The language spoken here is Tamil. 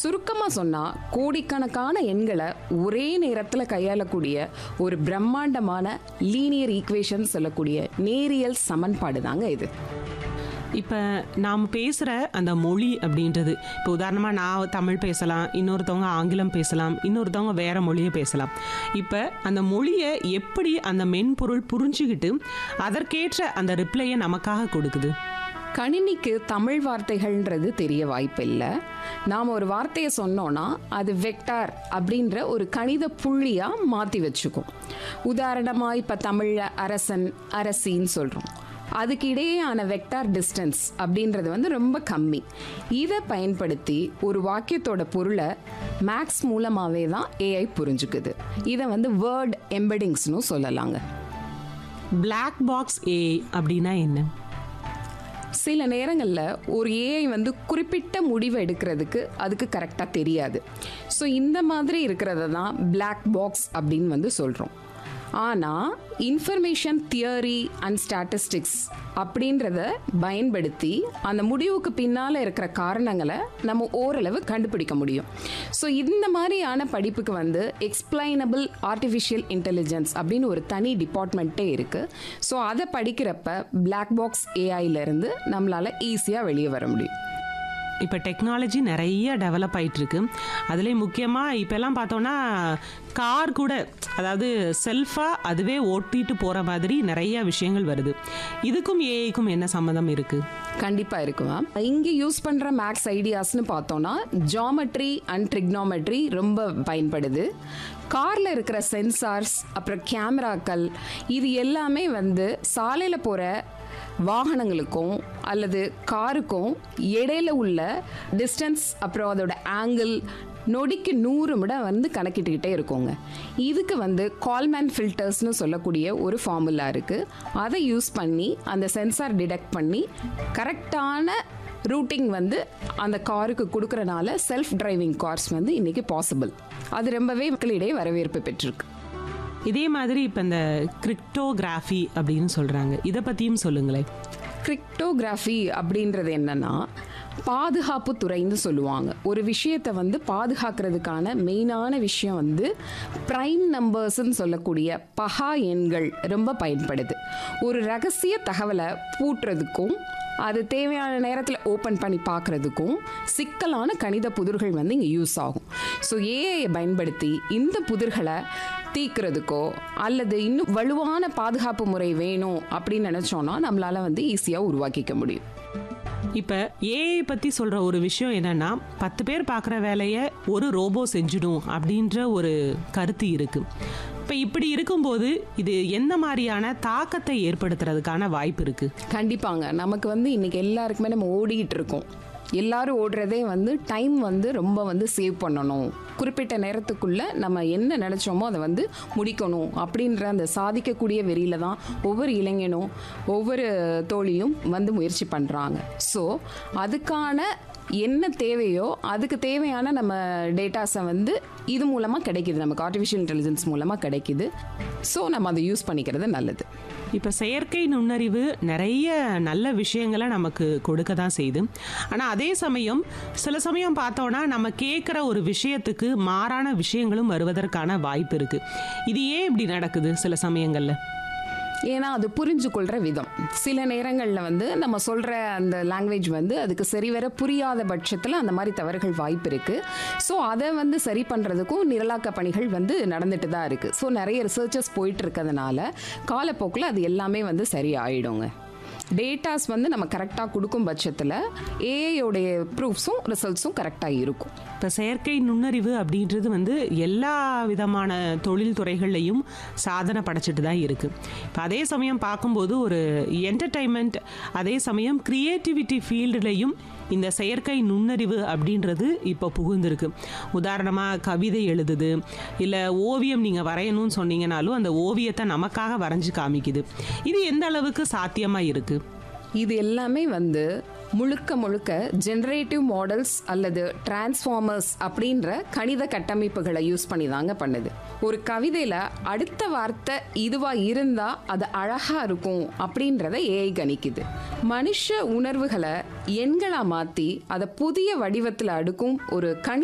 சுருக்கமா சொன்னா கோடிக்கணக்கான எண்களை ஒரே நேரத்துல கையாளக்கூடிய ஒரு பிரம்மாண்டமான லீனியர் ஈக்குவேஷன் சொல்லக்கூடிய நேரியல் சமன்பாடு தாங்க இது இப்போ நாம் பேசுகிற அந்த மொழி அப்படின்றது இப்போ உதாரணமாக நான் தமிழ் பேசலாம் இன்னொருத்தவங்க ஆங்கிலம் பேசலாம் இன்னொருத்தவங்க வேற மொழியை பேசலாம் இப்போ அந்த மொழியை எப்படி அந்த மென்பொருள் புரிஞ்சுக்கிட்டு அதற்கேற்ற அந்த ரிப்ளையை நமக்காக கொடுக்குது கணினிக்கு தமிழ் வார்த்தைகள்ன்றது தெரிய வாய்ப்பில்லை நாம் ஒரு வார்த்தையை சொன்னோன்னா அது வெக்டார் அப்படின்ற ஒரு கணித புள்ளியா மாற்றி வச்சுக்கும் உதாரணமாக இப்போ தமிழில் அரசன் அரசின்னு சொல்கிறோம் அதுக்கு இடையேயான வெக்டார் டிஸ்டன்ஸ் அப்படின்றது வந்து ரொம்ப கம்மி இதை பயன்படுத்தி ஒரு வாக்கியத்தோட பொருளை மேக்ஸ் மூலமாகவே தான் ஏஐ புரிஞ்சுக்குது இதை வந்து வேர்ட் எம்பெடிங்ஸ்னு சொல்லலாங்க Black பாக்ஸ் ஏஐ அப்படின்னா என்ன சில நேரங்களில் ஒரு ஏஐ வந்து குறிப்பிட்ட முடிவை எடுக்கிறதுக்கு அதுக்கு கரெக்டாக தெரியாது ஸோ இந்த மாதிரி இருக்கிறத தான் Black பாக்ஸ் அப்படின்னு வந்து சொல்கிறோம் ஆனால் இன்ஃபர்மேஷன் தியரி அண்ட் ஸ்டாட்டிஸ்டிக்ஸ் அப்படின்றத பயன்படுத்தி அந்த முடிவுக்கு பின்னால் இருக்கிற காரணங்களை நம்ம ஓரளவு கண்டுபிடிக்க முடியும் ஸோ இந்த மாதிரியான படிப்புக்கு வந்து எக்ஸ்பிளைனபிள் ஆர்டிஃபிஷியல் இன்டெலிஜென்ஸ் அப்படின்னு ஒரு தனி டிபார்ட்மெண்ட்டே இருக்குது ஸோ அதை படிக்கிறப்ப Black பாக்ஸ் ஏஐலேருந்து நம்மளால் ஈஸியாக வெளியே வர முடியும் இப்போ டெக்னாலஜி நிறைய டெவலப் ஆயிட்டு இருக்கு அதுலேயும் முக்கியமாக இப்போல்லாம் பார்த்தோன்னா கார் கூட அதாவது செல்ஃபாக அதுவே ஓட்டிட்டு போகிற மாதிரி நிறைய விஷயங்கள் வருது இதுக்கும் ஏஐக்கும் என்ன சம்மந்தம் இருக்குது கண்டிப்பாக இருக்குமா இங்கே யூஸ் பண்ணுற மேக்ஸ் ஐடியாஸ்னு பார்த்தோன்னா ஜாமெட்ரி அண்ட் ட்ரிக்னாமெட்ரி ரொம்ப பயன்படுது காரில் இருக்கிற சென்சார்ஸ் அப்புறம் கேமராக்கள் இது எல்லாமே வந்து சாலையில் போகிற வாகனங்களுக்கும் அல்லது காருக்கும் இடையில உள்ள டிஸ்டன்ஸ் அப்புறம் அதோட ஆங்கிள் நொடிக்கு நூறு முறை வந்து கணக்கிட்டுக்கிட்டே இருக்கோங்க இதுக்கு வந்து கால்மேன் ஃபில்டர்ஸ்னு சொல்லக்கூடிய ஒரு ஃபார்முலா இருக்குது அதை யூஸ் பண்ணி அந்த சென்சார் டிடெக்ட் பண்ணி கரெக்டான ரூட்டிங் வந்து அந்த காருக்கு கொடுக்கறனால செல்ஃப் டிரைவிங் கார்ஸ் வந்து இன்னைக்கு பாசிபிள் அது ரொம்பவே மக்களிடையே வரவேற்பு பெற்றிருக்கு இதே மாதிரி இப்போ இந்த கிரிப்டோகிராஃபி அப்படின்னு சொல்கிறாங்க இதை பற்றியும் சொல்லுங்களேன் கிரிப்டோகிராஃபி அப்படின்றது என்னன்னா பாதுகாப்பு துறைன்னு சொல்லுவாங்க ஒரு விஷயத்தை வந்து பாதுகாக்கிறதுக்கான மெயினான விஷயம் வந்து ப்ரைம் நம்பர்ஸ்ன்னு சொல்லக்கூடிய பகா எண்கள் ரொம்ப பயன்படுது ஒரு ரகசிய தகவலை பூட்டுறதுக்கும் அது தேவையான நேரத்தில் ஓப்பன் பண்ணி பார்க்குறதுக்கும் சிக்கலான கணித புதிர்கள் வந்து இங்கே யூஸ் ஆகும் ஸோ ஏஐயை பயன்படுத்தி இந்த புதிர்களை தீக்கிறதுக்கோ அல்லது இன்னும் வலுவான பாதுகாப்பு முறை வேணும் அப்படின்னு நினச்சோன்னா நம்மளால் வந்து ஈஸியாக உருவாக்கிக்க முடியும் இப்போ ஏஐ பற்றி சொல்கிற ஒரு விஷயம் என்னன்னா பத்து பேர் பார்க்குற வேலையை ஒரு ரோபோ செஞ்சிடும் அப்படின்ற ஒரு கருத்து இருக்குது இப்போ இப்படி இருக்கும்போது இது எந்த மாதிரியான தாக்கத்தை ஏற்படுத்துறதுக்கான வாய்ப்பு இருக்குது கண்டிப்பாங்க நமக்கு வந்து இன்னைக்கு எல்லாருக்குமே நம்ம ஓடிக்கிட்டு இருக்கோம் எல்லாரும் ஓடுறதே வந்து டைம் வந்து ரொம்ப வந்து சேவ் பண்ணணும் குறிப்பிட்ட நேரத்துக்குள்ள நம்ம என்ன நினைச்சோமோ அதை வந்து முடிக்கணும் அப்படின்ற அந்த சாதிக்கக்கூடிய வெறியில தான் ஒவ்வொரு இளைஞனும் ஒவ்வொரு தோழியும் வந்து முயற்சி பண்றாங்க ஸோ அதுக்கான என்ன தேவையோ அதுக்கு தேவையான நம்ம டேட்டாஸை வந்து இது மூலமாக கிடைக்குது நமக்கு ஆர்டிஃபிஷியல் இன்டெலிஜென்ஸ் மூலமாக கிடைக்குது ஸோ நம்ம அதை யூஸ் பண்ணிக்கிறது நல்லது இப்போ செயற்கை நுண்ணறிவு நிறைய நல்ல விஷயங்களை நமக்கு கொடுக்க தான் செய்யுது ஆனால் அதே சமயம் சில சமயம் பார்த்தோன்னா நம்ம கேட்குற ஒரு விஷயத்துக்கு மாறான விஷயங்களும் வருவதற்கான வாய்ப்பு இருக்குது இது ஏன் இப்படி நடக்குது சில சமயங்களில் ஏன்னா அது புரிஞ்சு கொள்கிற விதம் சில நேரங்களில் வந்து நம்ம சொல்கிற அந்த லாங்குவேஜ் வந்து அதுக்கு சரிவர புரியாத பட்சத்தில் அந்த மாதிரி தவறுகள் வாய்ப்பு இருக்குது ஸோ அதை வந்து சரி பண்ணுறதுக்கும் நிரலாக்க பணிகள் வந்து நடந்துட்டு தான் இருக்குது ஸோ நிறைய ரிசர்ச்சஸ் போயிட்டு இருக்கிறதுனால காலப்போக்கில் அது எல்லாமே வந்து சரி ஆயிடுங்க டேட்டாஸ் வந்து நம்ம கரெக்டாக கொடுக்கும் பட்சத்தில் ஏஐயோடைய ப்ரூஃப்ஸும் ரிசல்ட்ஸும் கரெக்டாக இருக்கும் இப்போ செயற்கை நுண்ணறிவு அப்படின்றது வந்து எல்லா விதமான தொழில் துறைகள்லையும் சாதனை படைச்சிட்டு தான் இருக்குது இப்போ அதே சமயம் பார்க்கும்போது ஒரு என்டர்டைன்மெண்ட் அதே சமயம் க்ரியேட்டிவிட்டி ஃபீல்டுலையும் இந்த செயற்கை நுண்ணறிவு அப்படின்றது இப்போ புகுந்திருக்கு உதாரணமாக கவிதை எழுதுது இல்லை ஓவியம் நீங்கள் வரையணும்னு சொன்னீங்கனாலும் அந்த ஓவியத்தை நமக்காக வரைஞ்சு காமிக்குது இது எந்த அளவுக்கு சாத்தியமாக இருக்குது இது எல்லாமே வந்து முழுக்க முழுக்க ஜெனரேட்டிவ் மாடல்ஸ் அல்லது டிரான்ஸ்ஃபார்மர்ஸ் அப்படின்ற கணித கட்டமைப்புகளை யூஸ் பண்ணி தாங்க பண்ணுது ஒரு கவிதையில் அடுத்த வார்த்தை இதுவாக இருந்தால் அது அழகாக இருக்கும் அப்படின்றத ஏஐ கணிக்குது மனுஷ உணர்வுகளை எண்களாக மாற்றி அதை புதிய வடிவத்தில் அடுக்கும் ஒரு கணி